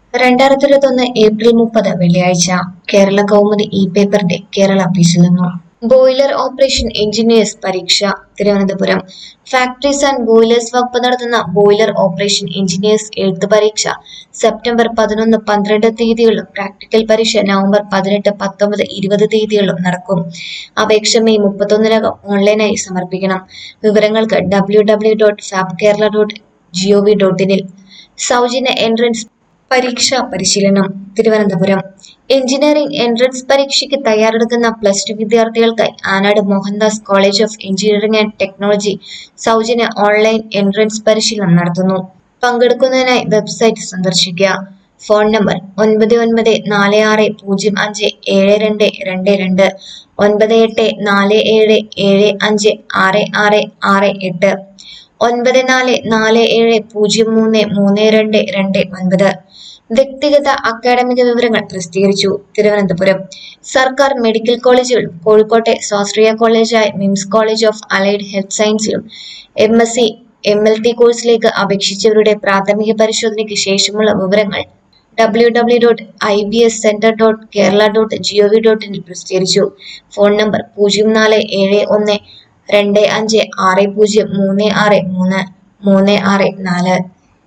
രണ്ടായിരത്തി ഇരുപത്തൊന്ന് ഏപ്രിൽ മുപ്പത് വെള്ളിയാഴ്ച കേരള കൗമുദി ഇ പേപ്പറിന്റെ കേരള ഓഫീസിൽ നിന്നും ബോയിലർ ഓപ്പറേഷൻ എഞ്ചിനീയേഴ്സ് പരീക്ഷ തിരുവനന്തപുരം ഫാക്ടറീസ് ആൻഡ് ബോയിലേഴ്സ് വകുപ്പ് നടത്തുന്ന ബോയിലർ ഓപ്പറേഷൻ എഞ്ചിനീയേഴ്സ് എഴുത്ത് പരീക്ഷ സെപ്റ്റംബർ പതിനൊന്ന് പന്ത്രണ്ട് തീയതികളിലും പ്രാക്ടിക്കൽ പരീക്ഷ നവംബർ പതിനെട്ട് പത്തൊമ്പത് ഇരുപത് തീയതികളിലും നടക്കും അപേക്ഷ മെയ് മുപ്പത്തൊന്നിനകം ഓൺലൈനായി സമർപ്പിക്കണം വിവരങ്ങൾക്ക് W W dot fab Kerala dot G O V dot ഇനിൽ സൗജന്യ എൻട്രൻസ് പരീക്ഷാ പരിശീലനം തിരുവനന്തപുരം എഞ്ചിനീയറിംഗ് എൻട്രൻസ് പരീക്ഷയ്ക്ക് തയ്യാറെടുക്കുന്ന പ്ലസ് ടു വിദ്യാർത്ഥികൾക്കായി Anad Mohandas college of engineering and technology സൗജന്യ ഓൺലൈൻ എൻട്രൻസ് പരിശീലനം നടത്തുന്നു പങ്കെടുക്കുന്നതിനായി വെബ്സൈറ്റ് സന്ദർശിക്കുക ഫോൺ നമ്പർ ഒൻപത് ഒൻപത് നാല് ആറ് പൂജ്യം അഞ്ച് ഏഴ് രണ്ട് രണ്ട് രണ്ട് ഒൻപത് എട്ട് നാല് ഏഴ് ഏഴ് അഞ്ച് ആറ് ആറ് ആറ് എട്ട് ഒൻപത് നാല് നാല് ഏഴ് പൂജ്യം മൂന്ന് മൂന്ന് രണ്ട് രണ്ട് ഒൻപത് വ്യക്തിഗത അക്കാഡമിക വിവരങ്ങൾ പ്രസിദ്ധീകരിച്ചു തിരുവനന്തപുരം സർക്കാർ മെഡിക്കൽ കോളേജുകളും കോഴിക്കോട്ടെ സ്വാശ്രയ കോളേജായ MIMS college of allied health സയൻസിലും M S C M L T കോഴ്സിലേക്ക് അപേക്ഷിച്ചവരുടെ പ്രാഥമിക പരിശോധനയ്ക്ക് ശേഷമുള്ള വിവരങ്ങൾ W W dot I B S centre dot Kerala dot G O V dot ഇനിൽ പ്രസിദ്ധീകരിച്ചു ഫോൺ നമ്പർ പൂജ്യം നാല് ഏഴ് ഒന്ന് രണ്ട് അഞ്ച് ആറ് പൂജ്യം മൂന്ന് ആറ് മൂന്ന് മൂന്ന് ആറ് നാല്